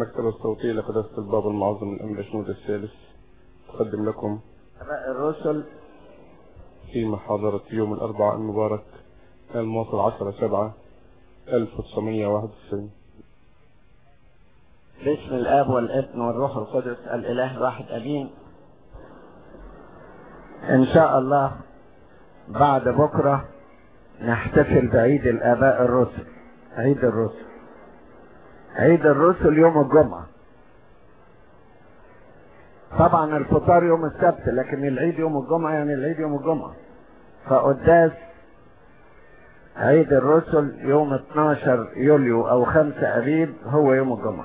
المكتبة الصوتية لقداسة البابا المعظم الأمير شنود الثالث تقدم لكم آباء الرسل في محاضرة يوم الأربعاء المبارك المواصل 10 7 1991 باسم الآب والابن والروح القدس الإله الواحد أمين إن شاء الله بعد بكرة نحتفل بعيد الآباء الرسل عيد الرسل عيد الرسل يوم الجمعة طبعا الفطار يوم السبت لكن العيد يوم الجمعة يعني العيد يوم الجمعة فقداس عيد الرسل يوم 12 يوليو او 5 ابيب هو يوم الجمعة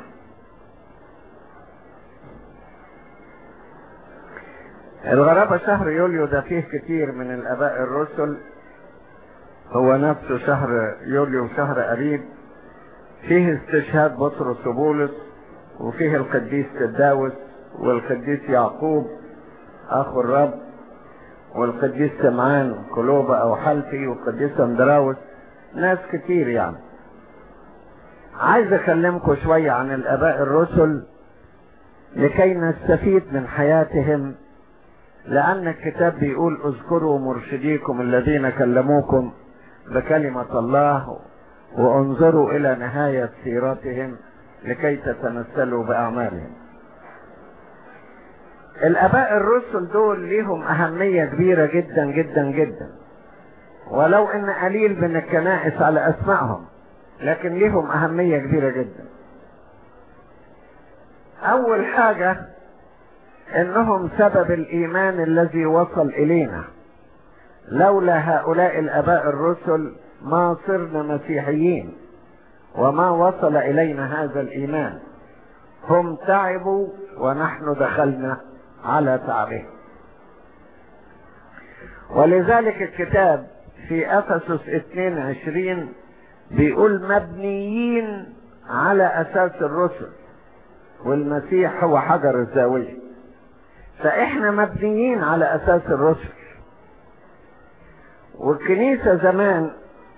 الغرابة شهر يوليو ده فيه كتير من الاباء الرسل هو نفسه شهر يوليو شهر ابيب فيه استشهاد بطرس وبولس وفيه القديس تداوس والقديس يعقوب اخو الرب والقديس سمعان كلوبا او حلفي والقديس اندراوس ناس كتير يعني عايز اكلمكم شوية عن الاباء الرسل لكي نستفيد من حياتهم لان الكتاب بيقول اذكروا مرشديكم الذين كلموكم بكلمة الله وانظروا الى نهاية سيرتهم لكي تتمثلوا باعمالهم الاباء الرسل دول ليهم اهمية كبيرة جدا جدا جدا ولو ان قليل من الكنائس على اسمائهم لكن ليهم اهمية كبيرة جدا اول حاجة انهم سبب الايمان الذي وصل الينا لولا هؤلاء الاباء الرسل ما صرنا مسيحيين وما وصل الينا هذا الايمان هم تعبوا ونحن دخلنا على تعبه ولذلك الكتاب في افسس 22 بيقول مبنيين على اساس الرسل والمسيح هو حجر الزاوية فاحنا مبنيين على اساس الرسل والكنيسة زمان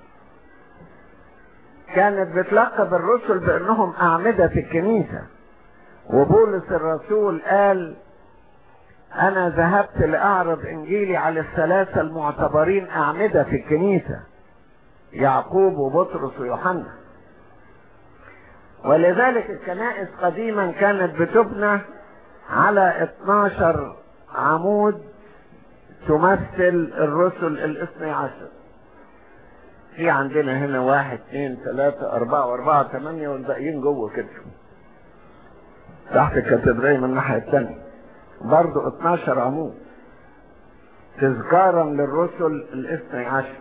كانت بتلقب الرسل بانهم اعمدة في الكنيسة وبولس الرسول قال انا ذهبت لاعرض انجيلي على الثلاثة المعتبرين اعمدة في الكنيسة يعقوب وبطرس ويوحنا ولذلك الكنائس قديما كانت بتبنى على 12 عمود تمثل الرسل الاثني عشر في عندنا هنا واحد اثنين ثلاثة أربعة وأربعة ثمانية والباقيين جوه كده تحت الكاتدرائية من الناحية الثانية برضو 12 عمود تذكارا للرسل الاثني عشر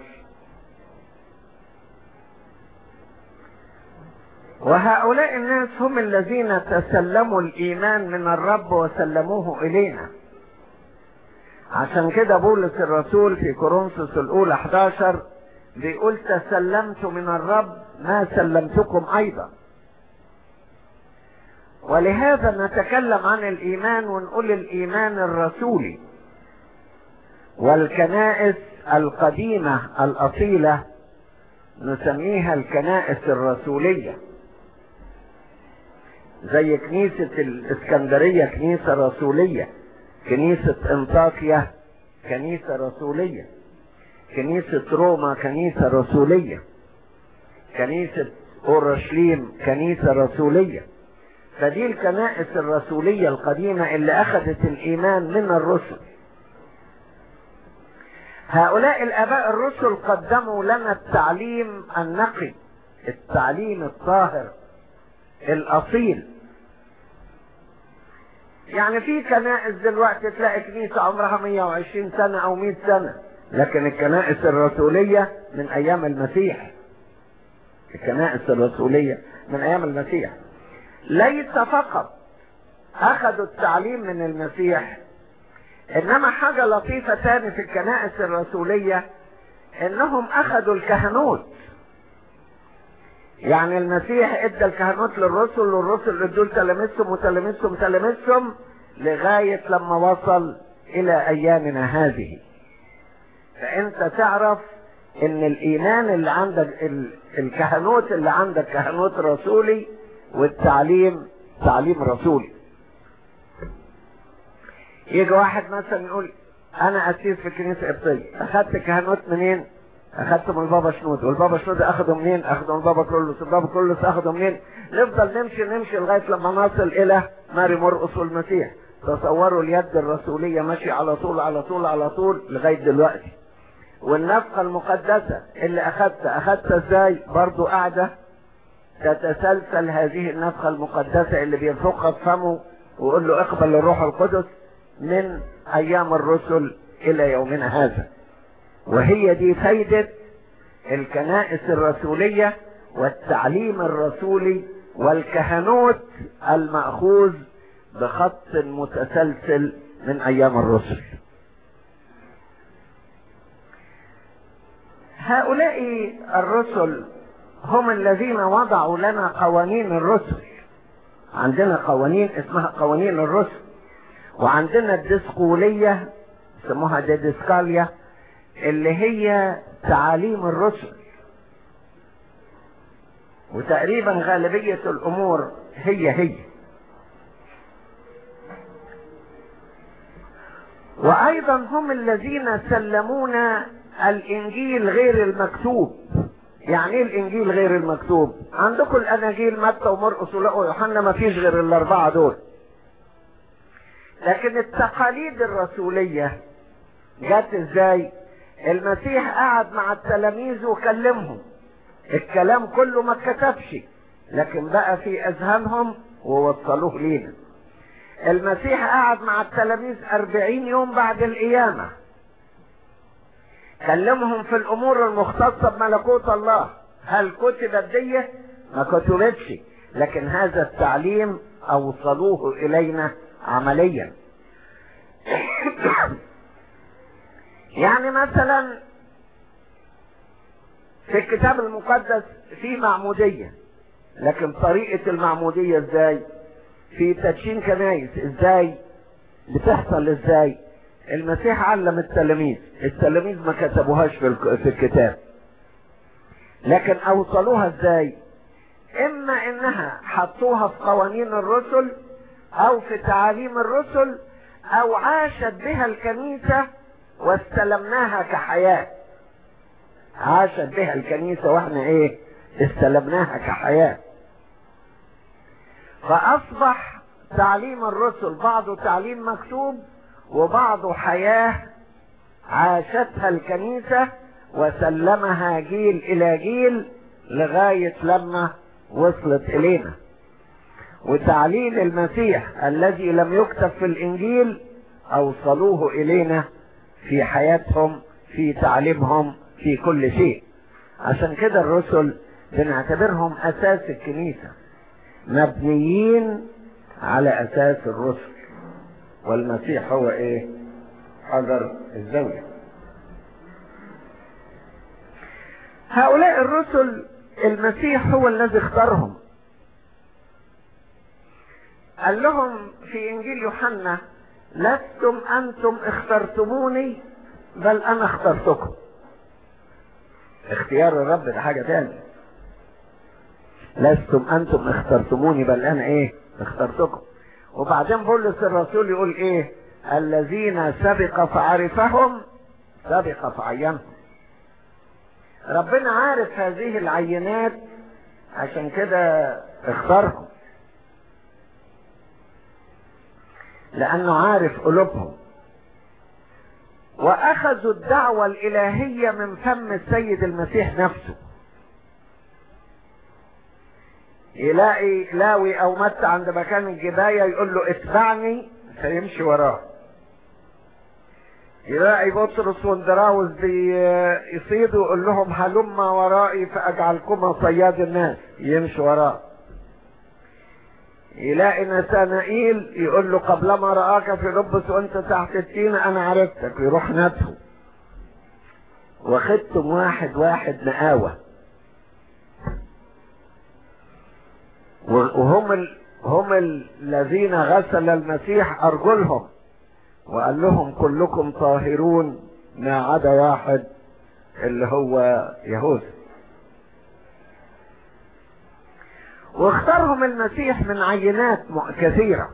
وهؤلاء الناس هم الذين تسلموا الايمان من الرب وسلموه الينا عشان كده بولس الرسول في كورنثوس الاولى 11 بيقول تسلمت من الرب ما سلمتكم ايضا ولهذا نتكلم عن الايمان ونقول الايمان الرسولي والكنائس القديمة الاصيلة نسميها الكنائس الرسولية زي كنيسة الاسكندرية كنيسة رسولية كنيسة انطاكيا كنيسة رسولية كنيسة روما كنيسة رسولية كنيسة اورشليم كنيسة رسولية فدي الكنائس الرسولية القديمة اللي اخذت الايمان من الرسل هؤلاء الاباء الرسل قدموا لنا التعليم النقي التعليم الطاهر الاصيل يعني في كنائس دلوقتي تلاقي كنيسة عمرها 120 سنة او 100 سنة لكن الكنائس الرسولية من ايام المسيح الكنائس الرسولية من ايام المسيح ليس فقط اخذوا التعليم من المسيح انما حاجة لطيفة تاني في الكنائس الرسولية انهم اخذوا الكهنوت يعني المسيح ادى الكهنوت للرسل والرسل ادوا تلاميذهم وتلاميذهم تلاميذهم لغاية لما وصل الى ايامنا هذه فانت تعرف ان الايمان اللي عندك ال- الكهنوت اللي عندك كهنوت رسولي والتعليم تعليم رسولي يجي واحد مثلا يقول انا اسيس في الكنيسه القبطيه اخدت كهنوت منين اخدته من البابا شنود والبابا شنود اخده منين اخده من البابا كرولوس البابا كرولوس اخده منين نفضل نمشي نمشي لغايه لما نصل الى ماري مرقس والمسيح تصوروا اليد الرسوليه ماشيه على طول على طول على طول لغايه دلوقتي والنفقه المقدسه اللي اخدتها اخدتها ازاي برضو قاعده تتسلسل هذه النفخه المقدسه اللي بينفخها في فمه ويقول له اقبل الروح القدس من ايام الرسل الى يومنا هذا وهي دي فايدة الكنائس الرسولية والتعليم الرسولي والكهنوت المأخوذ بخط متسلسل من ايام الرسل هؤلاء الرسل هم الذين وضعوا لنا قوانين الرسل عندنا قوانين اسمها قوانين الرسل وعندنا الدسقولية يسموها ديدسكاليا اللي هي تعاليم الرسل وتقريبا غالبية الأمور هي هي وأيضا هم الذين سلمونا الإنجيل غير المكتوب يعني ايه الإنجيل غير المكتوب عندكم الأناجيل متى ومرقس ولقوا يوحنا ما فيش غير الأربعة دول لكن التقاليد الرسولية جت ازاي المسيح قعد مع التلاميذ وكلمهم الكلام كله ما اتكتبش لكن بقى في اذهانهم ووصلوه لينا المسيح قعد مع التلاميذ أربعين يوم بعد القيامة كلمهم في الأمور المختصة بملكوت الله هل كتبت دي؟ ما كتبتش لكن هذا التعليم أوصلوه إلينا عمليا يعني مثلا في الكتاب المقدس في معمودية لكن طريقة المعمودية ازاي في تدشين كنايس ازاي بتحصل ازاي المسيح علم التلاميذ التلاميذ ما كتبوهاش في, في الكتاب لكن اوصلوها ازاي اما انها حطوها في قوانين الرسل او في تعاليم الرسل او عاشت بها الكنيسة واستلمناها كحياة عاشت بها الكنيسة واحنا ايه استلمناها كحياة فاصبح تعليم الرسل بعضه تعليم مكتوب وبعضه حياة عاشتها الكنيسة وسلمها جيل الى جيل لغاية لما وصلت الينا وتعليم المسيح الذي لم يكتب في الانجيل اوصلوه الينا في حياتهم في تعليمهم في كل شيء عشان كده الرسل بنعتبرهم اساس الكنيسة مبنيين على اساس الرسل والمسيح هو ايه حجر الزاوية هؤلاء الرسل المسيح هو الذي اختارهم قال لهم في انجيل يوحنا لستم انتم اخترتموني بل انا اخترتكم اختيار الرب ده حاجة تانية لستم انتم اخترتموني بل انا ايه اخترتكم وبعدين بولس الرسول يقول ايه الذين سبق فعرفهم سبق فعينهم ربنا عارف هذه العينات عشان كده اختارهم لانه عارف قلوبهم واخذوا الدعوة الالهية من فم السيد المسيح نفسه يلاقي لاوي او مت عند مكان الجباية يقول له اتبعني فيمشي وراه يلاقي بطرس واندراوس بيصيدوا يقول لهم هلم ورائي فاجعلكما صياد الناس يمشي وراه يلاقي نسانائيل يقول له قبلما رآك في ربس وانت تحت التين انا عرفتك يروح نفسه واخدتم واحد واحد مقاوة وهم ال... هم الذين غسل المسيح ارجلهم وقال لهم كلكم طاهرون ما عدا واحد اللي هو يهوذا واختارهم المسيح من عينات كثيرة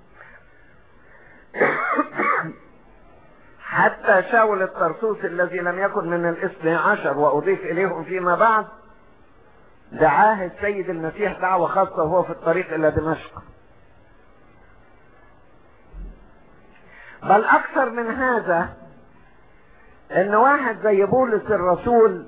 حتى شاول الطرسوس الذي لم يكن من الاثني عشر وأضيف إليهم فيما بعد دعاه السيد المسيح دعوة خاصة وهو في الطريق إلى دمشق بل أكثر من هذا إن واحد زي بولس الرسول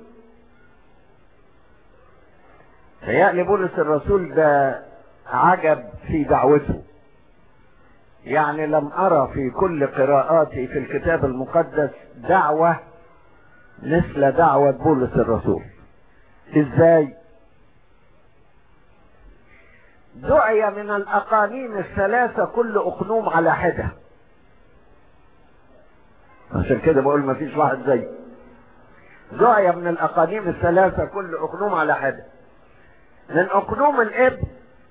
تهيألي بولس الرسول ده عجب في دعوته يعني لم أرى في كل قراءاتي في الكتاب المقدس دعوة مثل دعوة بولس الرسول ازاي دعي من الأقانيم الثلاثة كل أقنوم على حدة عشان كده بقول ما فيش واحد زي دعي من الأقانيم الثلاثة كل أقنوم على حدة من أقنوم الإبن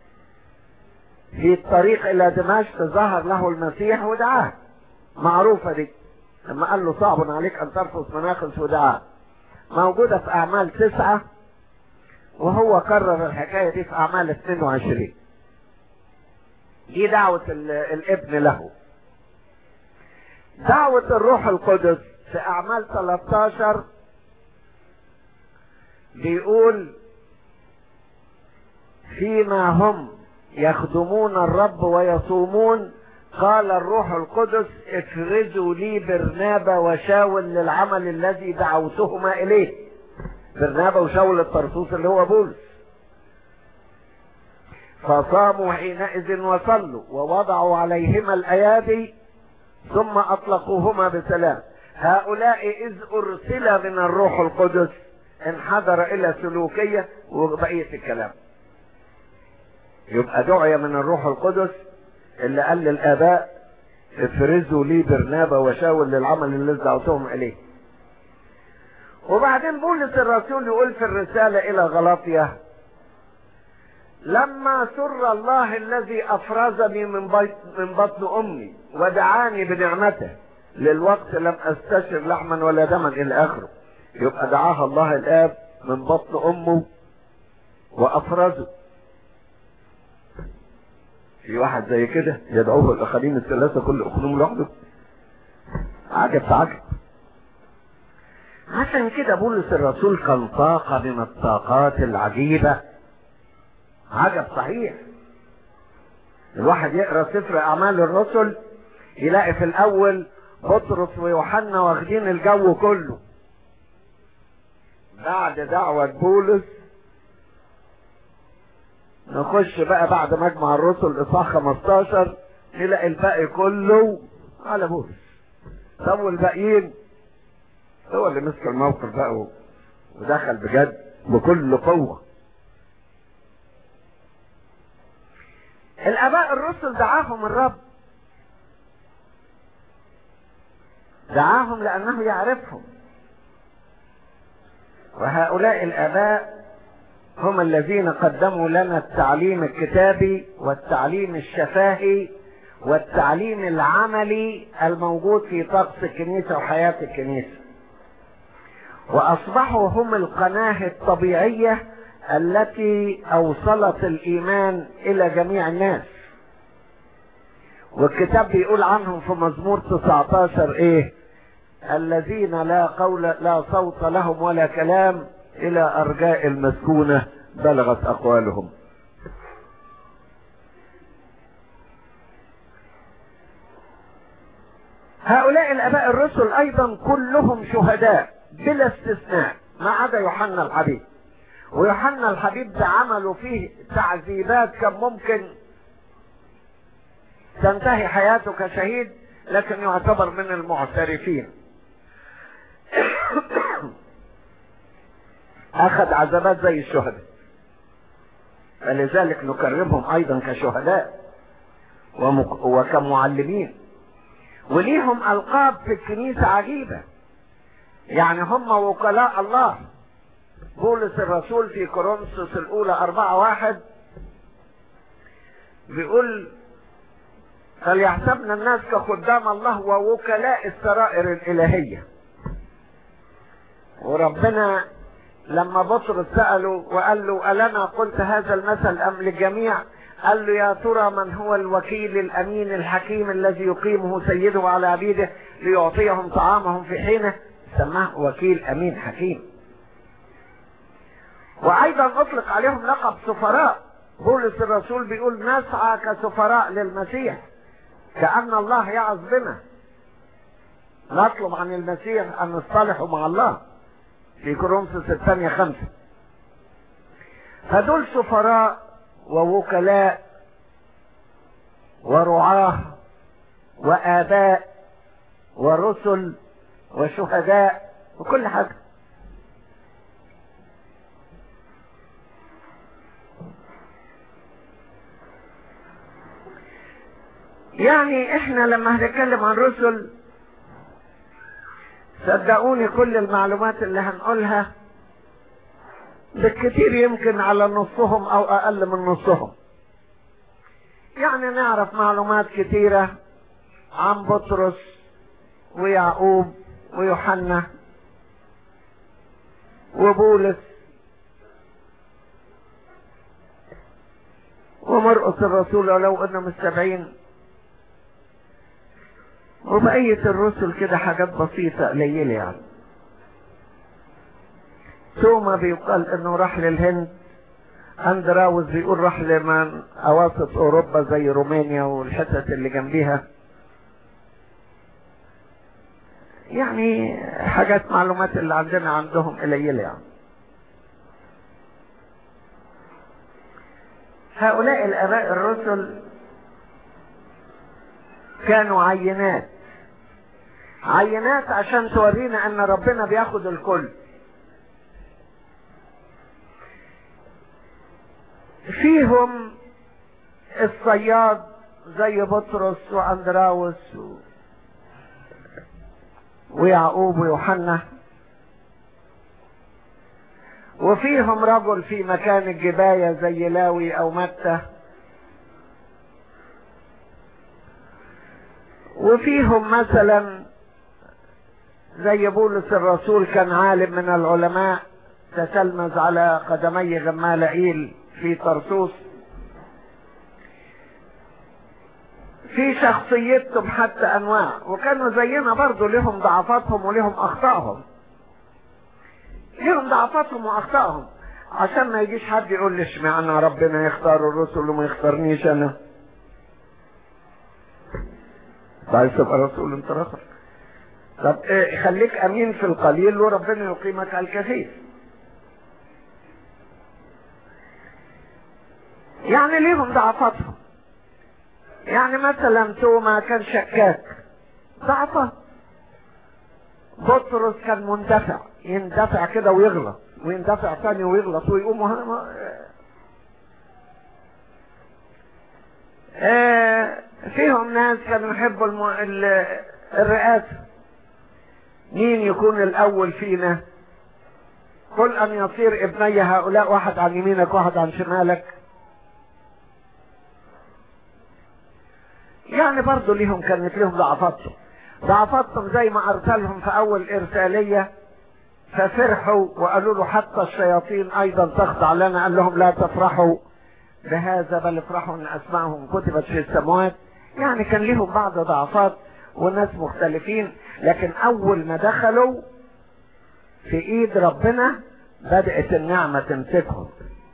في الطريق إلى دمشق ظهر له المسيح ودعاه معروفة دي لما قال له صعب عليك أن ترفض مناخس ودعاه موجودة في أعمال تسعة وهو كرر الحكاية دي في أعمال 22 دي دعوة الابن له دعوة الروح القدس في أعمال 13 بيقول فيما هم يخدمون الرب ويصومون قال الروح القدس افرزوا لي برنابا وشاول للعمل الذي دعوتهما اليه برنابا وشاول الطرسوس اللي هو بولس فصاموا حينئذ وصلوا ووضعوا عليهما الايادي ثم اطلقوهما بسلام هؤلاء اذ ارسل من الروح القدس انحدر الى سلوكيه وبقيه الكلام يبقى دعي من الروح القدس اللي قال للاباء افرزوا لي برنابا وشاول للعمل الذي دعوتهم اليه وبعدين بولس الرسول يقول في الرسالة الى غلاطيا لما سر الله الذي افرزني من بيت من بطن امي ودعاني بنعمته للوقت لم استشر لحما ولا دما الى اخره يبقى دعاها الله الاب من بطن امه وافرزه في واحد زي كده يدعوه الاخرين الثلاثه كل اخنوم لوحده عجب عجب عشان كده بولس الرسول كان طاقة من الطاقات العجيبة عجب صحيح الواحد يقرا سفر اعمال الرسل يلاقي في الاول بطرس ويوحنا واخدين الجو كله بعد دعوة بولس نخش بقى بعد مجمع الرسل اصحاح 15 نلاقي الباقي كله على بولس طب والباقيين هو اللي مسك الموقف بقى ودخل بجد بكل قوة الاباء الرسل دعاهم الرب دعاهم لانه يعرفهم وهؤلاء الاباء هم الذين قدموا لنا التعليم الكتابي والتعليم الشفاهي والتعليم العملي الموجود في طقس الكنيسة وحياة الكنيسة وأصبحوا هم القناة الطبيعية التي أوصلت الإيمان إلى جميع الناس والكتاب بيقول عنهم في مزمور 19 إيه الذين لا قول لا صوت لهم ولا كلام الى ارجاء المسكونة بلغت اقوالهم هؤلاء الاباء الرسل ايضا كلهم شهداء بلا استثناء ما عدا يوحنا الحبيب ويوحنا الحبيب ده عملوا فيه تعذيبات كان ممكن تنتهي حياته كشهيد لكن يعتبر من المعترفين اخذ عذابات زي الشهداء فلذلك نكرمهم ايضا كشهداء ومك... وكمعلمين وليهم القاب في الكنيسة عجيبة يعني هم وكلاء الله بولس الرسول في كورنثوس الاولى اربعة واحد بيقول فليحسبنا الناس كخدام الله ووكلاء السرائر الالهية وربنا لما بطرس سأله وقال له ألنا قلت هذا المثل أم للجميع قال له يا ترى من هو الوكيل الأمين الحكيم الذي يقيمه سيده على عبيده ليعطيهم طعامهم في حينه سماه وكيل أمين حكيم وأيضا أطلق عليهم لقب سفراء بولس الرسول بيقول نسعى كسفراء للمسيح كأن الله يعظ بنا نطلب عن المسيح أن نصطلح مع الله في كورنثوس الثانية خمسة فدول سفراء ووكلاء ورعاة وآباء ورسل وشهداء وكل حاجة يعني احنا لما هنتكلم عن رسل صدقوني كل المعلومات اللي هنقولها بالكثير يمكن على نصهم او اقل من نصهم يعني نعرف معلومات كثيرة عن بطرس ويعقوب ويوحنا وبولس ومرقس الرسول لو انهم السبعين وبقية الرسل كده حاجات بسيطة قليلة يعني توما بيقال انه راح للهند اندراوس بيقول راح لمن اواسط اوروبا زي رومانيا والحتت اللي جنبيها يعني حاجات معلومات اللي عندنا عندهم قليلة يعني هؤلاء الاباء الرسل كانوا عينات عينات عشان تورينا ان ربنا بياخد الكل فيهم الصياد زي بطرس واندراوس و... ويعقوب ويوحنا وفيهم رجل في مكان الجباية زي لاوي او متى وفيهم مثلا زي بولس الرسول كان عالم من العلماء تتلمذ على قدمي غمالائيل في طرسوس في شخصيتهم حتى انواع وكانوا زينا برضو لهم ضعفاتهم ولهم اخطائهم لهم ضعفاتهم واخطائهم عشان ما يجيش حد يقول لي اشمعنى ربنا يختار الرسل وما يختارنيش انا عايز تبقى رسول انت رسول طب إيه خليك امين في القليل وربنا يقيمك على الكثير يعني ليهم ضعفاتهم يعني مثلا توما كان شكاك ضعفه بطرس كان مندفع يندفع كده ويغلط ويندفع تاني ويغلط ويقوم وه... آه فيهم ناس كانوا يحبوا الم... ال... الرئاسة مين يكون الأول فينا قل أن يصير ابني هؤلاء واحد عن يمينك واحد عن شمالك يعني برضو ليهم كانت لهم ضعفاتهم ضعفاتهم زي ما أرسلهم في أول إرسالية ففرحوا وقالوا له حتى الشياطين أيضا تخضع لنا قال لهم لا تفرحوا بهذا بل افرحوا ان اسمائهم كتبت في السماوات يعني كان لهم بعض ضعفات وناس مختلفين لكن اول ما دخلوا في ايد ربنا بدأت النعمة تمسكهم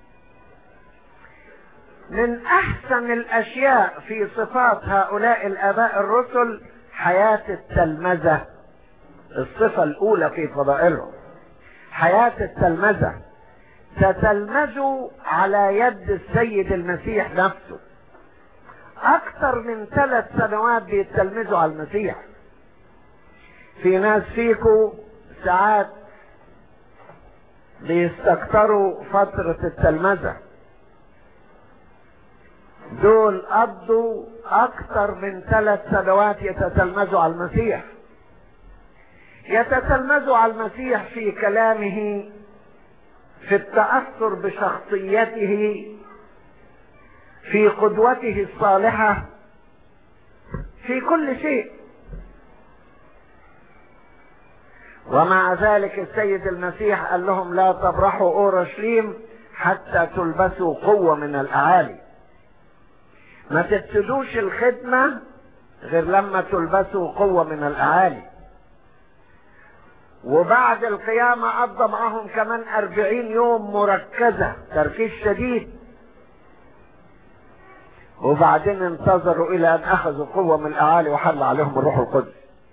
من احسن الاشياء في صفات هؤلاء الاباء الرسل حياة التلمذة الصفة الاولى في فضائلهم حياة التلمذة تتلمذوا على يد السيد المسيح نفسه اكثر من ثلاث سنوات بيتلمذوا على المسيح في ناس فيكم ساعات بيستكتروا فترة التلمذة دول قضوا اكثر من ثلاث سنوات يتتلمذوا على المسيح يتتلمذوا على المسيح في كلامه في التأثر بشخصيته في قدوته الصالحة في كل شيء ومع ذلك السيد المسيح قال لهم لا تبرحوا اورشليم حتى تلبسوا قوة من الاعالي ما تبتدوش الخدمة غير لما تلبسوا قوة من الاعالي وبعد القيامة قضى معهم كمان أربعين يوم مركزة تركيز شديد وبعدين انتظروا إلى أن أخذوا قوة من الأعالي وحل عليهم الروح القدس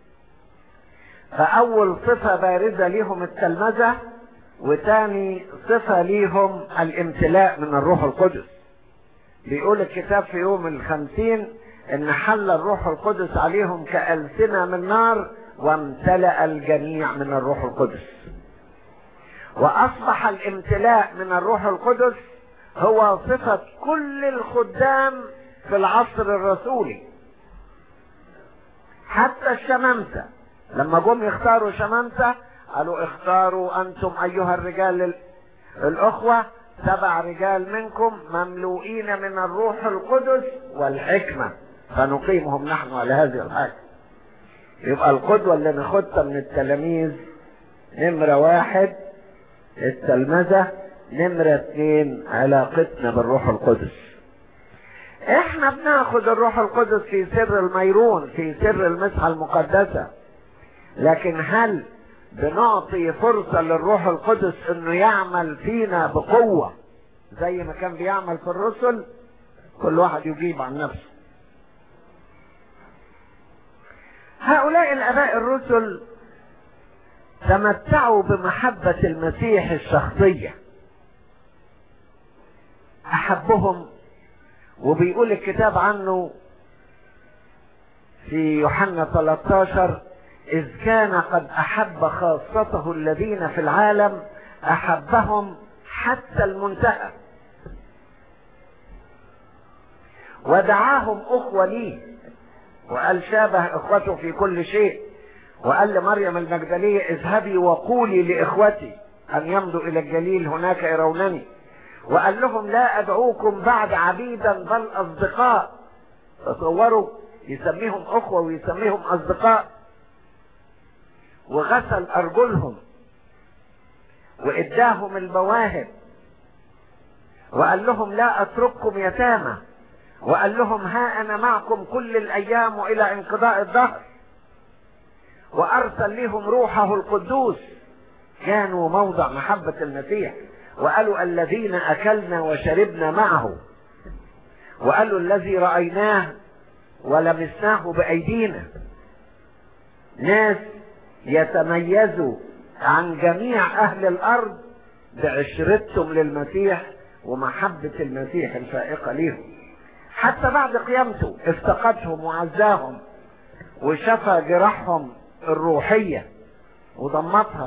فأول صفة بارزة ليهم التلمذة وتاني صفة ليهم الامتلاء من الروح القدس بيقول الكتاب في يوم الخمسين ان حل الروح القدس عليهم كألسنة من نار وامتلأ الجميع من الروح القدس واصبح الامتلاء من الروح القدس هو صفة كل الخدام في العصر الرسولي حتى الشمامسة لما جم يختاروا شمامسة قالوا اختاروا انتم ايها الرجال الاخوة سبع رجال منكم مملوئين من الروح القدس والحكمة فنقيمهم نحن على هذه الحاجة يبقى القدوة اللي ناخدها من التلاميذ نمرة واحد التلمذة نمرة اتنين علاقتنا بالروح القدس احنا بناخد الروح القدس في سر الميرون في سر المسحة المقدسة لكن هل بنعطي فرصة للروح القدس انه يعمل فينا بقوة زي ما كان بيعمل في الرسل كل واحد يجيب عن نفسه هؤلاء الاباء الرسل تمتعوا بمحبة المسيح الشخصية احبهم وبيقول الكتاب عنه في يوحنا 13 إذ كان قد أحب خاصته الذين في العالم أحبهم حتى المنتهى ودعاهم أخوة لي وقال شابه إخوته في كل شيء وقال لمريم المجدلية اذهبي وقولي لإخوتي أن يمضوا إلى الجليل هناك يرونني وقال لهم لا أدعوكم بعد عبيدا بل أصدقاء تصوروا يسميهم أخوة ويسميهم أصدقاء وغسل أرجلهم وإداهم المواهب وقال لهم لا أترككم يتامى وقال لهم ها أنا معكم كل الأيام وإلى انقضاء الدهر وأرسل لهم روحه القدوس كانوا موضع محبة المسيح وقالوا الذين أكلنا وشربنا معه وقالوا الذي رأيناه ولمسناه بأيدينا ناس يتميزوا عن جميع أهل الأرض بعشرتهم للمسيح ومحبة المسيح الفائقة ليهم حتى بعد قيامته افتقدهم وعزاهم وشفى جراحهم الروحية وضمتها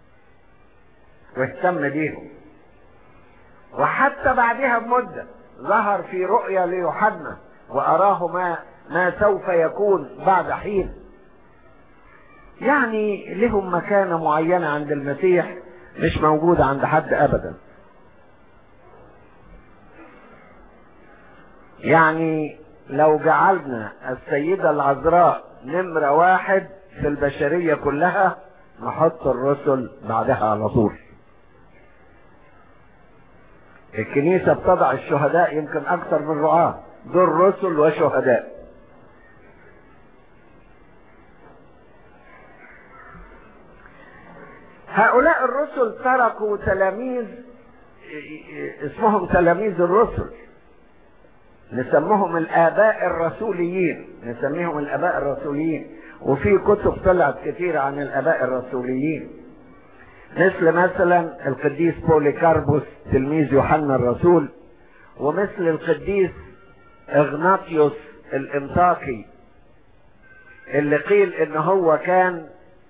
واهتم بيهم وحتى بعدها بمدة ظهر في رؤيا ليوحنا وأراه ما ما سوف يكون بعد حين يعني لهم مكانة معينة عند المسيح مش موجودة عند حد أبدا يعني لو جعلنا السيدة العذراء نمرة واحد في البشرية كلها نحط الرسل بعدها على طول الكنيسة بتضع الشهداء يمكن أكثر من رعاة دول رسل وشهداء هؤلاء الرسل تركوا تلاميذ اسمهم تلاميذ الرسل نسمهم الآباء الرسوليين نسميهم الآباء الرسوليين وفي كتب طلعت كثيرة عن الآباء الرسوليين مثل مثلا القديس بوليكاربوس تلميذ يوحنا الرسول ومثل القديس اغناطيوس الانطاكي اللي قيل ان هو كان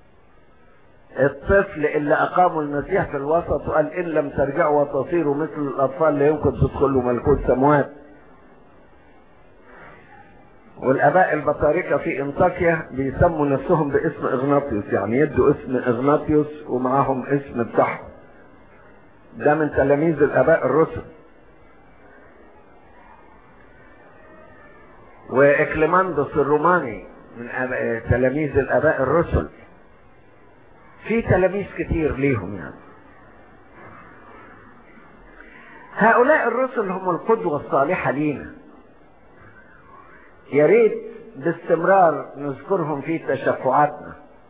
الطفل اللي اقاموا المسيح في الوسط وقال ان لم ترجعوا وتصيروا مثل الاطفال لا يمكن تدخلوا ملكوت سموات والاباء البطاركة في انطاكيا بيسموا نفسهم باسم اغناطيوس يعني يدوا اسم اغناطيوس ومعاهم اسم بتاعهم ده من تلاميذ الاباء الرسل واكليماندوس الروماني من تلاميذ الاباء الرسل في تلاميذ كتير ليهم يعني هؤلاء الرسل هم القدوة الصالحة لينا يا ريت باستمرار نذكرهم في تشفعاتنا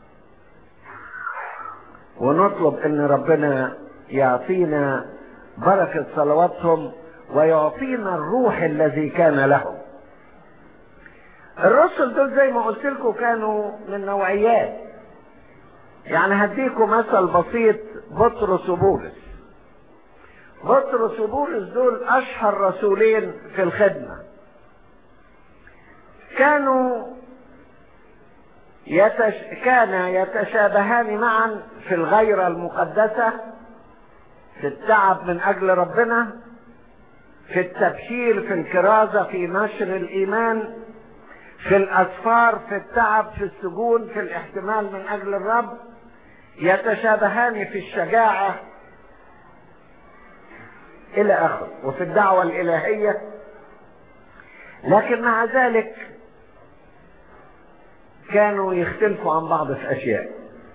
ونطلب ان ربنا يعطينا بركة صلواتهم ويعطينا الروح الذي كان لهم الرسل دول زي ما قلت لكم كانوا من نوعيات يعني هديكم مثل بسيط بطرس وبولس بطرس وبولس دول اشهر رسولين في الخدمة كانوا يتش... كان يتشابهان معا في الغيرة المقدسة في التعب من اجل ربنا في التبشير في الكرازة في نشر الايمان في الاسفار في التعب في السجون في الاحتمال من اجل الرب يتشابهان في الشجاعة الى اخره وفي الدعوة الالهية لكن مع ذلك كانوا يختلفوا عن بعض في اشياء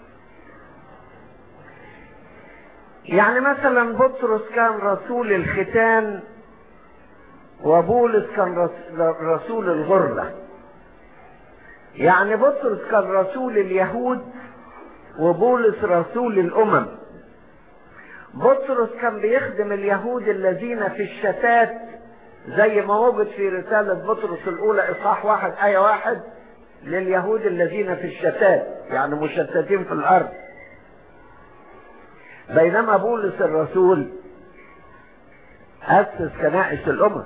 يعني مثلا بطرس كان رسول الختان وبولس كان رسول الغربة يعني بطرس كان رسول اليهود وبولس رسول الامم بطرس كان بيخدم اليهود الذين في الشتات زي ما وجد في رسالة بطرس الاولى اصحاح واحد اية واحد لليهود الذين في الشتات يعني مشتتين في الارض بينما بولس الرسول اسس كنائس الامم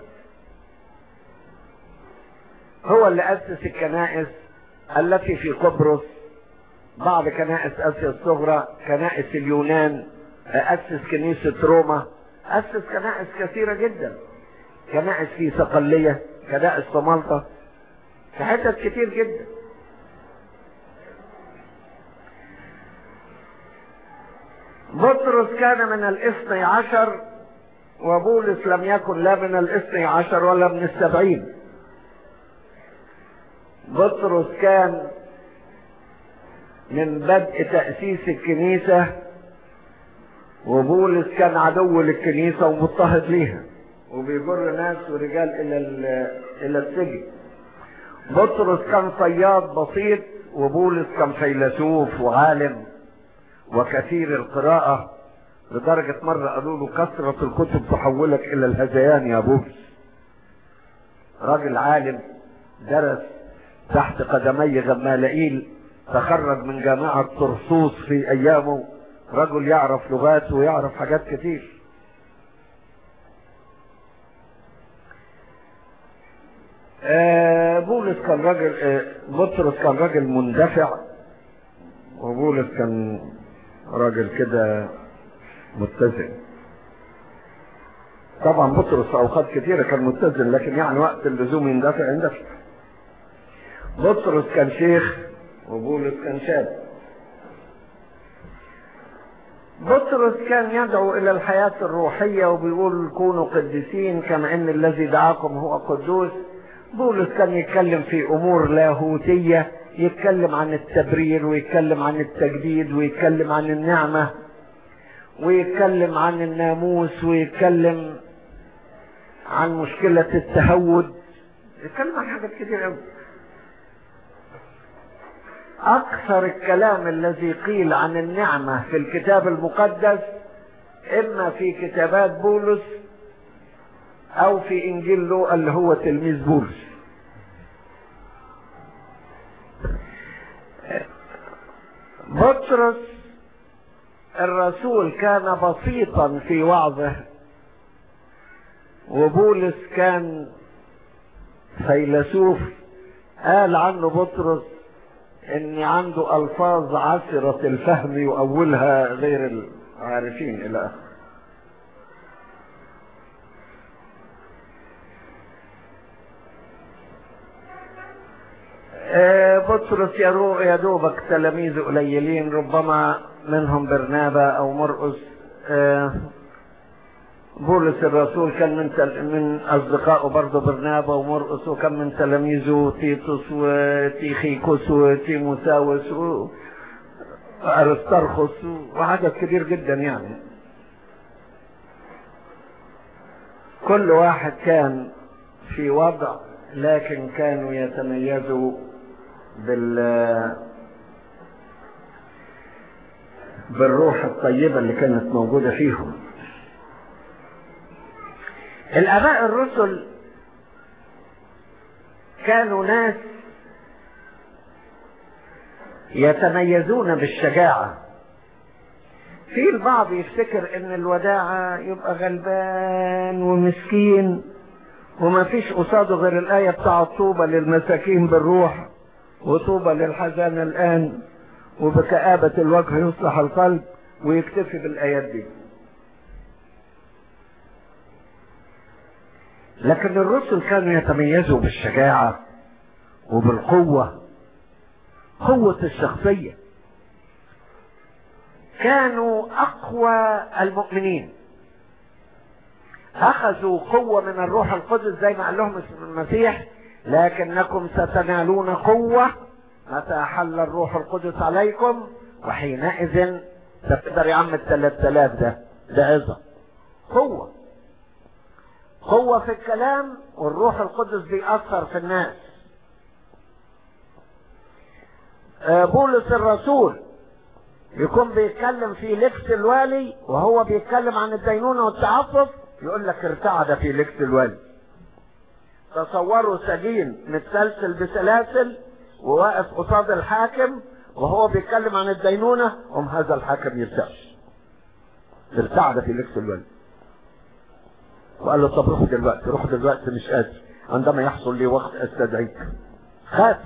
هو اللي اسس الكنائس التي في قبرص بعض كنائس اسيا الصغرى كنائس اليونان اسس كنيسة روما اسس كنائس كثيرة جدا كنائس في صقلية كنائس في مالطا في حتت كتير جدا بطرس كان من الاثني عشر وبولس لم يكن لا من الاثني عشر ولا من السبعين بطرس كان من بدء تأسيس الكنيسة وبولس كان عدو للكنيسة ومضطهد ليها وبيجر ناس ورجال إلى إلى السجن بطرس كان صياد بسيط وبولس كان فيلسوف وعالم وكثير القراءة لدرجة مرة قالوا له كثرة الكتب تحولك إلى الهذيان يا بولس راجل عالم درس تحت قدمي غمالائيل تخرج من جامعة طرسوس في أيامه رجل يعرف لغات ويعرف حاجات كتير آه بولس كان راجل آه بطرس كان راجل مندفع وبولس كان راجل كده متزن طبعا بطرس في اوقات كثيرة كان متزن لكن يعني وقت اللزوم يندفع يندفع بطرس كان شيخ وبولس كان شاب بطرس كان يدعو الى الحياة الروحية وبيقول كونوا قديسين كما ان الذي دعاكم هو قدوس بولس كان يتكلم في امور لاهوتية يتكلم عن التبرير ويتكلم عن التجديد ويتكلم عن النعمة ويتكلم عن الناموس ويتكلم عن مشكلة التهود يتكلم عن حاجات كتير قوي اكثر الكلام الذي قيل عن النعمة في الكتاب المقدس اما في كتابات بولس او في انجيل لوقا اللي هو تلميذ بولس بطرس الرسول كان بسيطا في وعظه وبولس كان فيلسوف قال عنه بطرس ان عنده الفاظ عسرة الفهم يؤولها غير العارفين الى اخره بطرس يا دوبك تلاميذ قليلين ربما منهم برنابا او مرقس بولس الرسول كان من تل... من اصدقائه برضه برنابا ومرقس وكان من تلاميذه تيتوس وتيخيكوس وتيموساوس و... وارسترخص وعدد كبير جدا يعني كل واحد كان في وضع لكن كانوا يتميزوا بال بالروح الطيبة اللي كانت موجودة فيهم الآباء الرسل كانوا ناس يتميزون بالشجاعة في البعض يفتكر ان الوداعة يبقى غلبان ومسكين وما فيش قصاده غير الآية بتاعة طوبى للمساكين بالروح وطوبى للحزان الآن وبكآبة الوجه يصلح القلب ويكتفي بالآيات دي لكن الرسل كانوا يتميزوا بالشجاعة وبالقوة قوة الشخصية كانوا أقوى المؤمنين أخذوا قوة من الروح القدس زي ما قال لهم المسيح لكنكم ستنالون قوة متى حل الروح القدس عليكم وحينئذ تقدر يا عم الثلاث آلاف ده ده عظة قوة قوة في الكلام والروح القدس بيأثر في الناس بولس الرسول يكون بيتكلم في لبس الوالي وهو بيتكلم عن الدينونة والتعفف يقول لك ارتعد في لبس الوالي تصوروا سجين متسلسل بسلاسل وواقف قصاد الحاكم وهو بيتكلم عن الدينونة قام هذا الحاكم يرتعش ارتعد في لبس الوالي وقال له طب روح دلوقتي روح دلوقتي مش قادر عندما يحصل لي وقت استدعيك خاف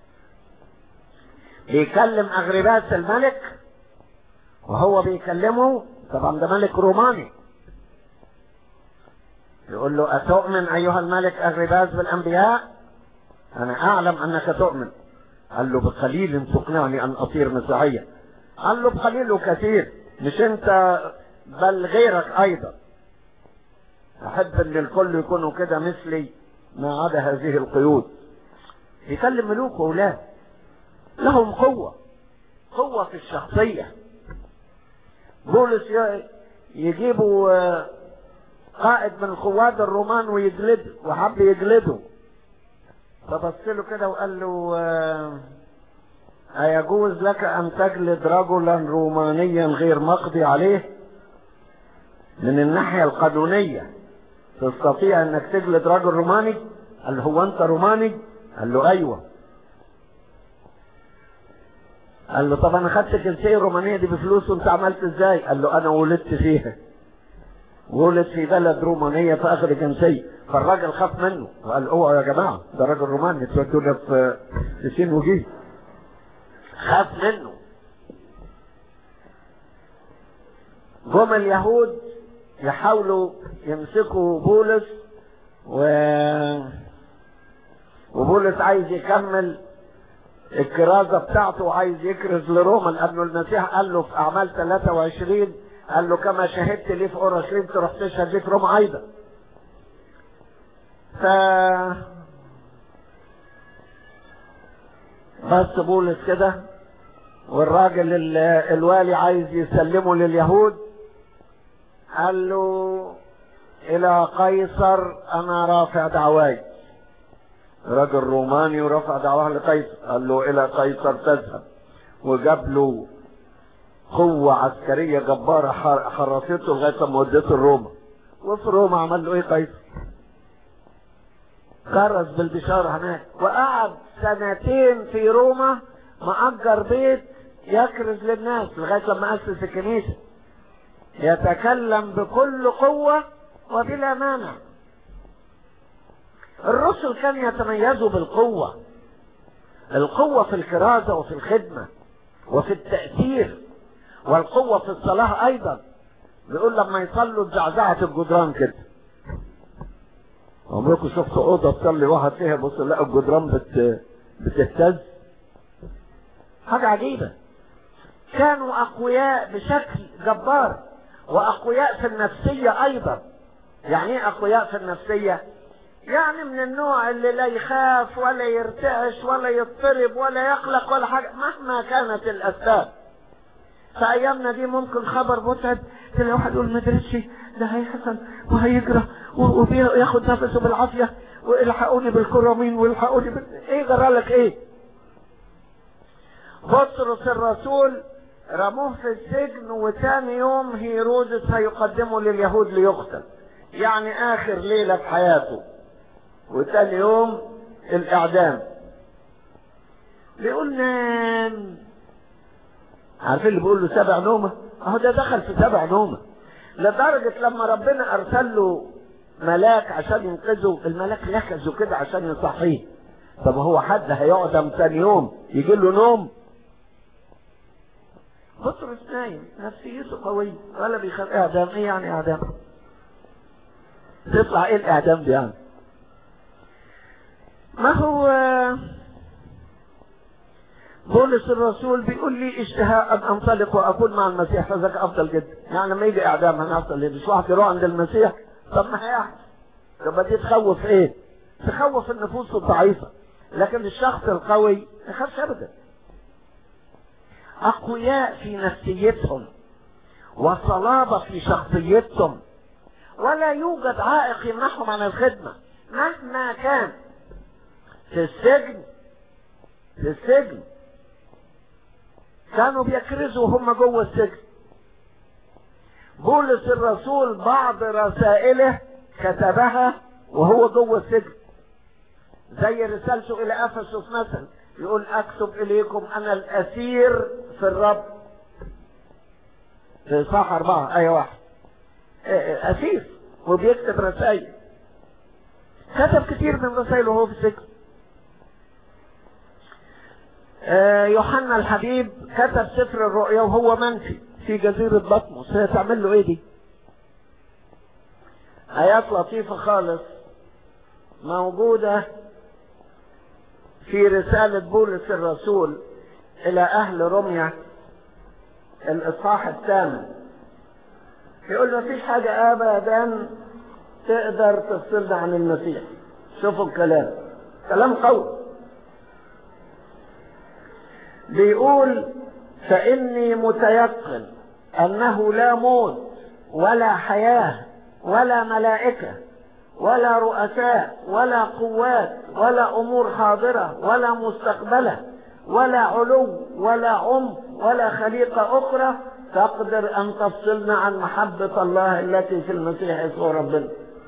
بيكلم اغرباس الملك وهو بيكلمه طبعا ده ملك روماني يقول له أتؤمن أيها الملك أغرباس بالأنبياء أنا أعلم أنك تؤمن قال له بقليل تقنعني أن أصير مسيحيا قال له بقليل وكثير مش أنت بل غيرك أيضا أحب أن الكل يكونوا كده مثلي ما عدا هذه القيود يكلم ملوك وأولاد لهم قوة قوة في الشخصية بولس يجيبوا قائد من قواد الرومان ويجلده وحب يجلده فبص له كده وقال له أيجوز لك أن تجلد رجلا رومانيا غير مقضي عليه من الناحية القانونية تستطيع أنك تجلد رجل روماني قال له هو أنت روماني قال له أيوه قال له طب انا خدت الجنسيه الرومانيه دي بفلوس وانت عملت ازاي؟ قال له انا ولدت فيها. ولد في بلد رومانيه فاخذ جنسيه، فالراجل خاف منه وقال اوعوا يا جماعه ده راجل روماني تودونا في في سين وجيه. خاف منه. جم اليهود يحاولوا يمسكوا بولس و وبولس عايز يكمل الكرازة بتاعته وعايز يكرز لروما لأنه المسيح قال له في أعمال 23 قال له كما شهدت لي في أورشليم تروح تشهد لي في روما أيضا. ف بس بولس كده والراجل ال- الوالي عايز يسلمه لليهود قال له إلى قيصر أنا رافع دعواي رجل روماني ورفع دعواه لقيصر قال له الى قيصر تذهب وجاب له قوة عسكرية جبارة حر- حرسته لغاية ما ودته روما وفي روما عمل له ايه قيصر كرز بالبشارة هناك وقعد سنتين في روما مأجر بيت يكرز للناس لغاية لما أسس الكنيسة يتكلم بكل قوة وبلا مانع الرسل كانوا يتميزوا بالقوة القوة في الكرازة وفي الخدمة وفي التأثير والقوة في الصلاة أيضا بيقول لما يصلوا زعزعة الجدران كده عمركم شفتوا أوضة تصلي واحد فيها بص لقوا الجدران بت... بتهتز حاجة عجيبة كانوا أقوياء بشكل جبار وأقوياء في النفسية أيضا يعني إيه أقوياء في النفسية؟ يعني من النوع اللي لا يخاف ولا يرتعش ولا يضطرب ولا يقلق ولا حاجة مهما كانت الأسباب في ايامنا دي ممكن خبر متعب تلاقي واحد يقول ما درسش ده هيحصل وهيجرى و- وبياخد نفسه بالعافيه والحقوني بالكرامين والحقوني بال... ايه جرالك ايه بطرس الرسول رموه في السجن وتاني يوم هيرودس هيقدمه لليهود ليقتل يعني اخر ليلة في حياته وتاني يوم الاعدام بيقول نام عارفين اللي بيقول له سبع نومة اهو ده دخل في سبع نومة لدرجة لما ربنا ارسل له ملاك عشان ينقذه الملاك لكزه كده عشان يصحيه طب هو حد هيقعد تاني يوم يجي له نوم بطرس نايم نفسيته قوية ولا بيخاف اعدام ايه يعني اعدام تطلع ايه الاعدام دي يعني ما هو بولس الرسول بيقول لي اشتهاء ان انطلق واكون مع المسيح فذاك افضل جدا يعني لما يجي اعدام هنحصل ايه مش واحد يروح عند المسيح طب ما هيحصل طب دي تخوف ايه تخوف النفوس الضعيفة لكن الشخص القوي ما يخافش ابدا اقوياء في نفسيتهم وصلابة في شخصيتهم ولا يوجد عائق يمنعهم عن الخدمة مهما كان في السجن في السجن كانوا بيكرزوا وهم جوه السجن بولس الرسول بعض رسائله كتبها وهو جوه السجن زي رسالته الى افسس مثلا يقول اكتب اليكم انا الاسير في الرب في صح اربعة اي واحد اسير وبيكتب رسائل كتب كتير من رسائله وهو في السجن يوحنا الحبيب كتب سفر الرؤيا وهو منفي في جزيرة بطمس هي تعمل له ايه دي ايات لطيفة خالص موجودة في رسالة بولس الرسول الى اهل روميا الاصحاح الثامن يقول له مفيش حاجة ابدا تقدر تفصلنا عن المسيح شوفوا الكلام كلام قوي بيقول فاني متيقن انه لا موت ولا حياة ولا ملائكة ولا رؤساء ولا قوات ولا امور حاضرة ولا مستقبلة ولا علو ولا عمق ولا خليقة اخرى تقدر ان تفصلنا عن محبة الله التي في المسيح يسوع ربنا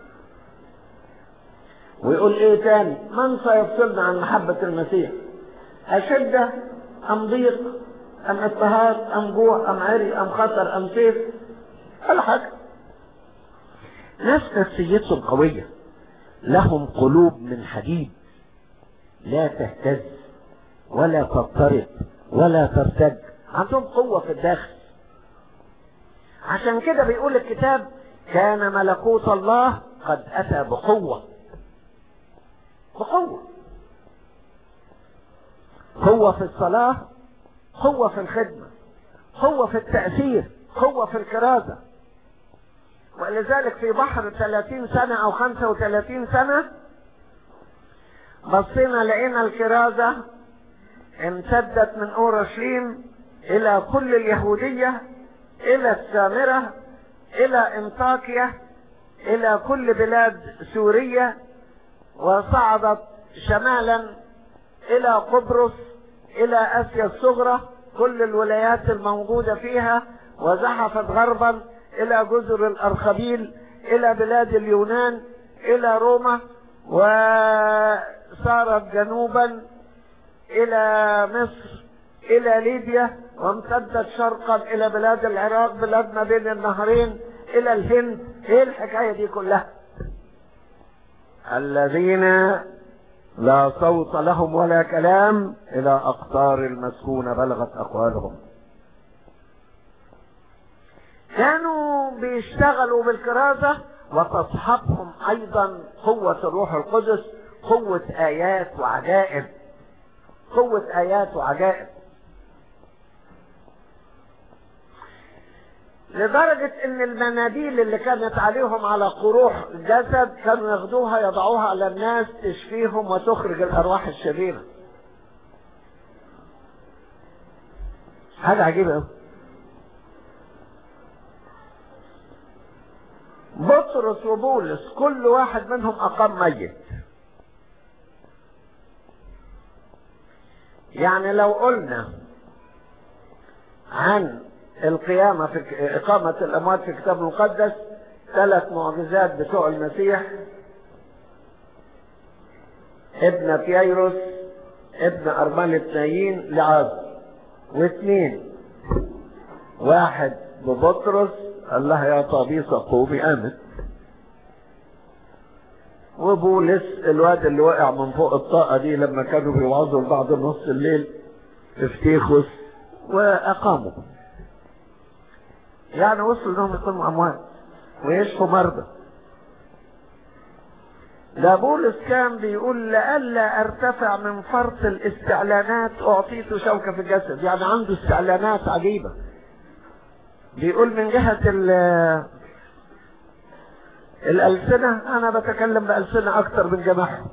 ويقول ايه تاني من سيفصلنا عن محبة المسيح اشدة ام ضيق ام اضطهاد ام جوع ام عري ام خطر ام سيف ولا حاجة ناس نفسيتهم قوية لهم قلوب من حديد لا تهتز ولا تضطرب ولا ترتج عندهم قوة في الداخل عشان كده بيقول الكتاب كان ملكوت الله قد أتى بقوة بقوة قوة في الصلاة قوة في الخدمة قوة في التأثير قوة في الكرازة ولذلك في بحر 30 سنة أو 35 سنة بصينا لقينا الكرازة امتدت من أورشليم إلى كل اليهودية إلى السامرة إلى انطاكيا إلى كل بلاد سوريا وصعدت شمالا إلى قبرص إلى آسيا الصغرى كل الولايات الموجودة فيها وزحفت غربا إلى جزر الأرخبيل إلى بلاد اليونان إلى روما وصارت جنوبا إلى مصر إلى ليبيا وامتدت شرقا إلى بلاد العراق بلاد ما بين النهرين إلى الهند إيه الحكاية دي كلها الذين لا صوت لهم ولا كلام إلى أقطار المسكونة بلغت أقوالهم كانوا بيشتغلوا بالكرازة وتصحبهم أيضا قوة الروح القدس قوة آيات وعجائب قوة آيات وعجائب لدرجة ان المناديل اللي كانت عليهم على قروح الجسد كانوا ياخدوها يضعوها على الناس تشفيهم وتخرج الارواح الشريرة حاجة عجيبة قوي بطرس وبولس كل واحد منهم اقام ميت يعني لو قلنا عن القيامة في إقامة الأموات في الكتاب المقدس ثلاث معجزات بتوع المسيح ابن بييروس ابن أرملة نايين لعازر واثنين واحد ببطرس الله يا طبيصة قومي قامت وبولس الواد اللي وقع من فوق الطاقة دي لما كانوا بيوعظوا لبعض نص الليل افتيخوس وأقاموا يعني وصلوا انهم يكونوا اموات ويشفوا مرضى ده بولس كان بيقول لئلا ارتفع من فرط الاستعلانات اعطيت شوكه في الجسد يعني عنده استعلانات عجيبه بيقول من جهه الالسنه انا بتكلم بالسنه اكتر من جماعهم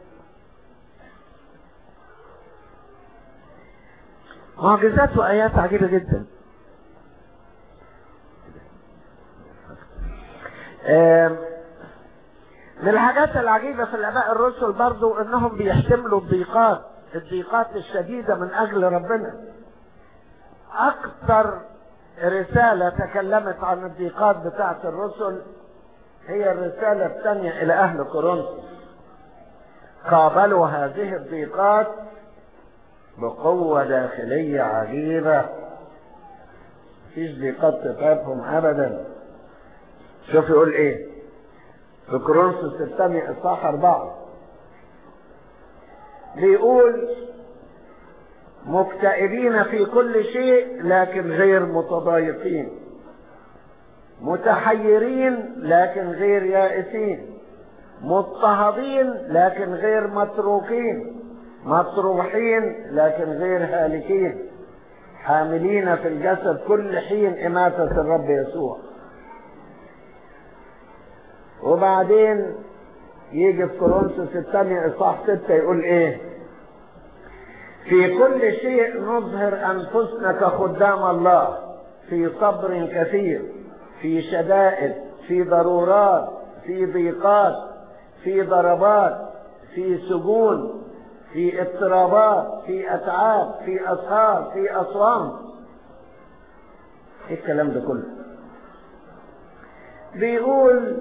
معجزات وايات عجيبه جدا من الحاجات العجيبة في الآباء الرسل برضو إنهم بيحتملوا الضيقات الضيقات الشديدة من أجل ربنا أكثر رسالة تكلمت عن الضيقات بتاعة الرسل هي الرسالة الثانية إلى أهل كورنثوس قابلوا هذه الضيقات بقوة داخلية عجيبة مفيش ضيقات تتعبهم أبدا شوف يقول ايه في كورنثوس الثانية اصحاح أربعة بيقول مكتئبين في كل شيء لكن غير متضايقين متحيرين لكن غير يائسين مضطهدين لكن غير متروكين مطروحين لكن غير هالكين حاملين في الجسد كل حين إماتة الرب يسوع وبعدين يجي في كورنثوس الثانية إصحاح ستة يقول إيه؟ في كل شيء نظهر أنفسنا كخدام الله في صبر كثير في شدائد في ضرورات في ضيقات في ضربات في سجون في اضطرابات في أتعاب في أسهار في أصوام إيه الكلام ده كله بيقول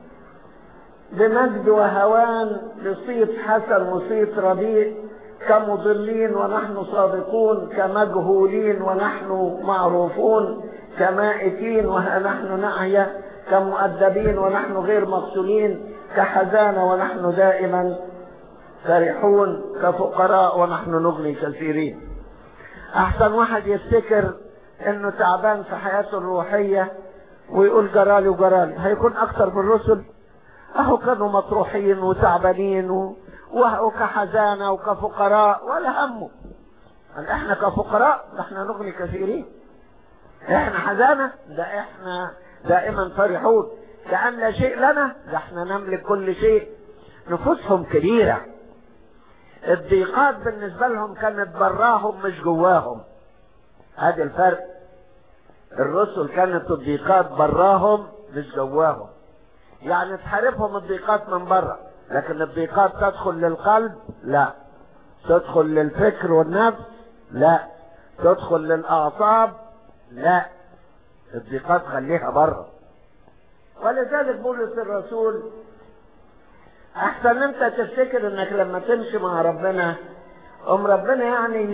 بمجد وهوان لصيت حسن وصيت رديء كمضلين ونحن صادقون كمجهولين ونحن معروفون كمائتين وها نحن نعيا كمؤدبين ونحن غير مقتولين كحزانة ونحن دائما فرحون كفقراء ونحن نغني كثيرين احسن واحد يفتكر انه تعبان في حياته الروحية ويقول جرالي وجرالي هيكون اكتر من الرسل اهو كانوا مطروحين وتعبانين و... وكحزانة وكفقراء ولا همه قال احنا كفقراء ده احنا نغني كثيرين احنا حزانة ده احنا دائما فرحون كأن لا شيء لنا ده احنا نملك كل شيء نفوسهم كبيرة الضيقات بالنسبة لهم كانت براهم مش جواهم هذا الفرق الرسل كانت الضيقات براهم مش جواهم يعني تحاربهم الضيقات من بره لكن الضيقات تدخل للقلب لا تدخل للفكر والنفس لا تدخل للاعصاب لا الضيقات خليها بره ولذلك بولس الرسول احسن انت تفتكر انك لما تمشي مع ربنا ام ربنا يعني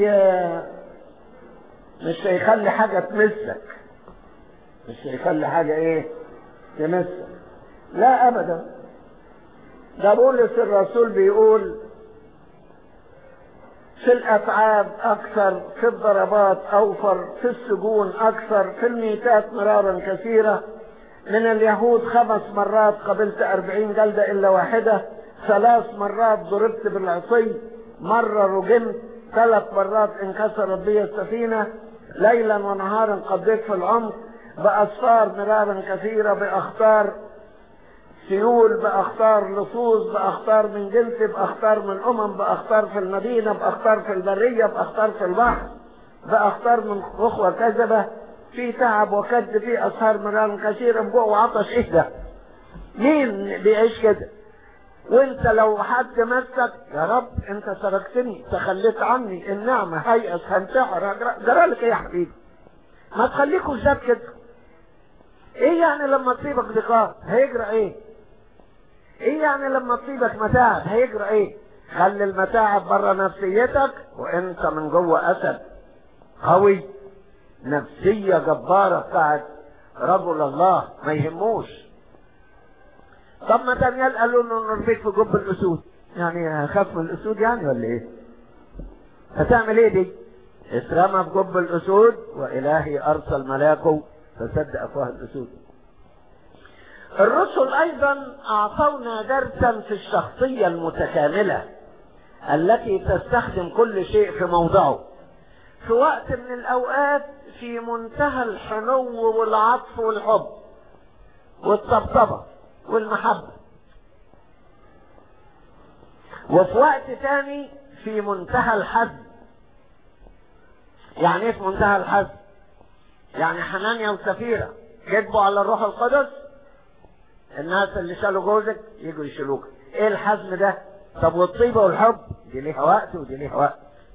مش هيخلي حاجة تمسك مش هيخلي حاجة ايه تمسك لا ابدا ده بولس الرسول بيقول في الاتعاب اكثر في الضربات اوفر في السجون اكثر في الميتات مرارا كثيرة من اليهود خمس مرات قبلت أربعين جلدة إلا واحدة ثلاث مرات ضربت بالعصي مرة رجمت ثلاث مرات انكسرت بي السفينة ليلا ونهارا قضيت في العمق بأسفار مرارا كثيرة بأخطار سيول بأخطار لصوص بأخطار من جنسي بأخطار من أمم بأخطار في المدينة بأخطار في البرية بأخطار في البحر بأخطار من أخوة كذبة في تعب وكد في أسهار مرارا كثيرة بجوع وعطش إيه ده مين بيعيش كده وانت لو حد مسك يا رب انت سرقتني تخليت عني النعمة هيئس هنتحر جرالك ايه يا حبيبي ما تخليكوا شاب كده ايه يعني لما تصيبك ضيقات هيجرى ايه ايه يعني لما تصيبك متاعب هيجرى ايه خلي المتاعب بره نفسيتك وانت من جوه اسد قوي نفسية جبارة بتاعت رجل الله ما يهموش طب ما دانيال قالوا له نرميك في جب الاسود يعني هخاف من الاسود يعني ولا ايه هتعمل ايه دي اترمى في جب الاسود والهي ارسل ملاكه فسد افواه الاسود الرسل ايضا اعطونا درسا في الشخصية المتكاملة التي تستخدم كل شيء في موضعه في وقت من الاوقات في منتهى الحنو والعطف والحب والطبطبة والمحبة وفي وقت تاني في منتهى الحزن يعني ايه في منتهى الحزن يعني حنانيا وسفيرة كذبوا على الروح القدس الناس اللي شالوا جوزك يجوا يشيلوك ايه الحزم ده طب والطيبة والحب دي ليها وقت ودي ليها وقت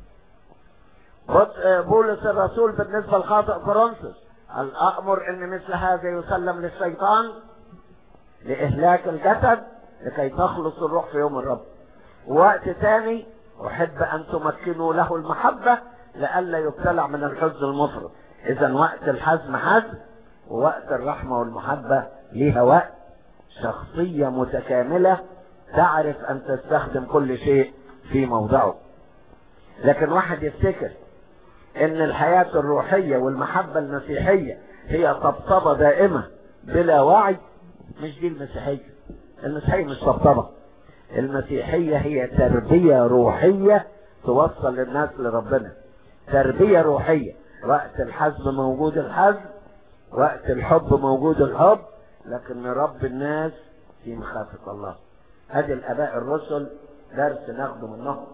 بولس الرسول بالنسبة لخاطئ كورنثوس قال أأمر أن مثل هذا يسلم للشيطان لإهلاك الجسد لكي تخلص الروح في يوم الرب وقت تاني أحب أن تمكنوا له المحبة لئلا يبتلع من الحزن المفرط إذا وقت الحزم حزم ووقت الرحمة والمحبة ليها وقت شخصية متكاملة تعرف أن تستخدم كل شيء في موضعه لكن واحد يفتكر ان الحياة الروحية والمحبة المسيحية هي طبطبة دائمة بلا وعي مش دي المسيحية المسيحية مش طبطبة المسيحية هي تربية روحية توصل الناس لربنا تربية روحية وقت الحزم موجود الحزم وقت الحب موجود الحب لكن نربي الناس في مخافة الله هذه الاباء الرسل درس ناخده منهم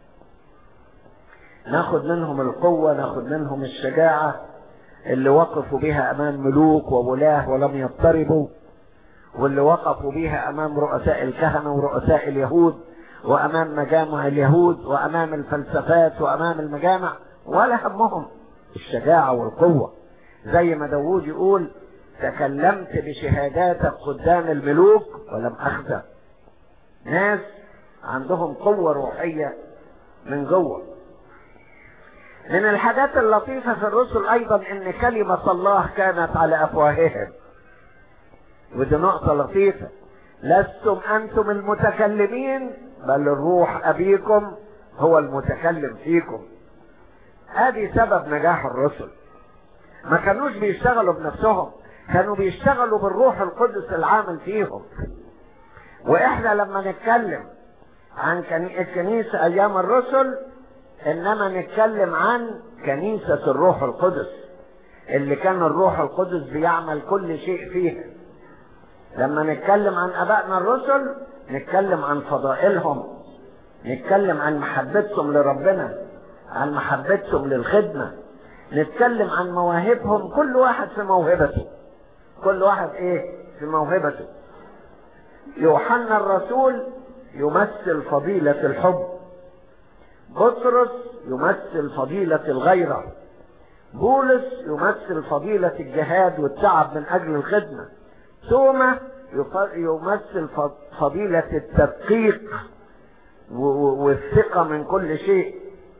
ناخد منهم القوة ناخد منهم الشجاعة اللي وقفوا بها امام ملوك وولاه ولم يضطربوا واللي وقفوا بها امام رؤساء الكهنة ورؤساء اليهود وامام مجامع اليهود وامام الفلسفات وامام المجامع ولا همهم الشجاعة والقوة زي ما داوود يقول تكلمت بشهاداتك قدام الملوك ولم اخزى ناس عندهم قوة روحية من جوه من الحاجات اللطيفة في الرسل ايضا ان كلمة الله كانت على افواههم ودي نقطة لطيفة لستم انتم المتكلمين بل الروح ابيكم هو المتكلم فيكم ادي سبب نجاح الرسل ما كانوش بيشتغلوا بنفسهم كانوا بيشتغلوا بالروح القدس العامل فيهم واحنا لما نتكلم عن الكنيسة ايام الرسل انما نتكلم عن كنيسة الروح القدس اللي كان الروح القدس بيعمل كل شيء فيها لما نتكلم عن ابائنا الرسل نتكلم عن فضائلهم نتكلم عن محبتهم لربنا عن محبتهم للخدمة نتكلم عن مواهبهم كل واحد في موهبته كل واحد ايه في موهبته يوحنا الرسول يمثل فضيلة الحب بطرس يمثل فضيلة الغيرة بولس يمثل فضيلة الجهاد والتعب من أجل الخدمة توما يمثل فضيلة التدقيق والثقة من كل شيء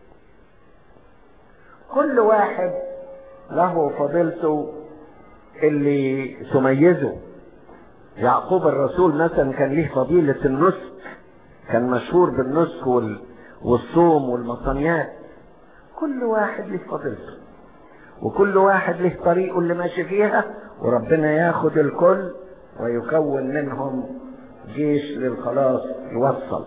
كل واحد له فضيلته اللي تميزه يعقوب الرسول مثلا كان ليه فضيلة النسك كان مشهور بالنسك وال... والصوم والمصنيات كل واحد له فضيلته وكل واحد له طريقه اللي ماشي فيها وربنا ياخد الكل ويكون منهم جيش للخلاص يوصل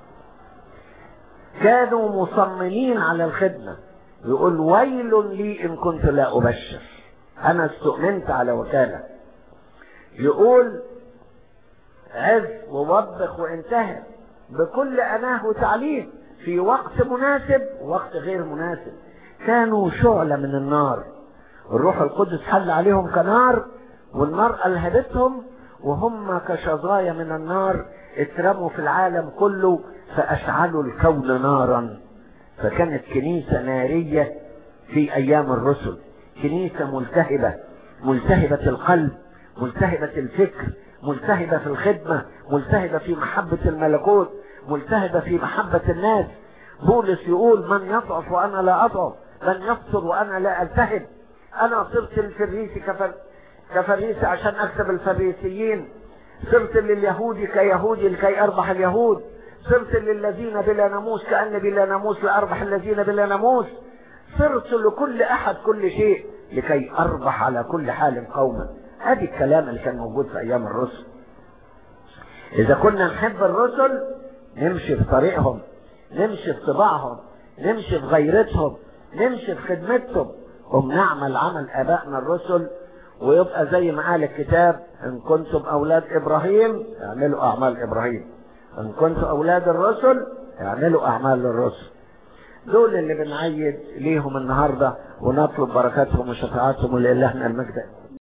كانوا مصممين على الخدمة يقول ويل لي إن كنت لا أبشر أنا استؤمنت على وكالة يقول عز ووبخ وانتهى بكل أناه وتعليم في وقت مناسب ووقت غير مناسب كانوا شعلة من النار الروح القدس حل عليهم كنار والنار ألهبتهم وهم كشظايا من النار اترموا في العالم كله فاشعلوا الكون نارا فكانت كنيسة نارية في ايام الرسل كنيسة ملتهبة ملتهبة القلب ملتهبة الفكر ملتهبة في الخدمة ملتهبة في محبة الملكوت ملتهبة في محبة الناس بولس يقول من يضعف وانا لا اضعف من يفطر وانا لا التهب انا صرت الفريسي كفر كفريسي عشان اكسب الفريسيين صرت لليهود كيهودي لكي اربح اليهود صرت للذين بلا ناموس كأن بلا ناموس لأربح الذين بلا ناموس صرت لكل أحد كل شيء لكي أربح على كل حال قوما هذه الكلام اللي كان موجود في أيام الرسل إذا كنا نحب الرسل نمشي في طريقهم نمشي في طباعهم نمشي في غيرتهم نمشي في خدمتهم وبنعمل عمل آبائنا الرسل ويبقى زي ما قال الكتاب إن كنتم أولاد إبراهيم اعملوا أعمال إبراهيم إن كنتم أولاد الرسل اعملوا أعمال الرسل دول اللي بنعيد ليهم النهاردة ونطلب بركاتهم وشفاعاتهم ولإلهنا المجد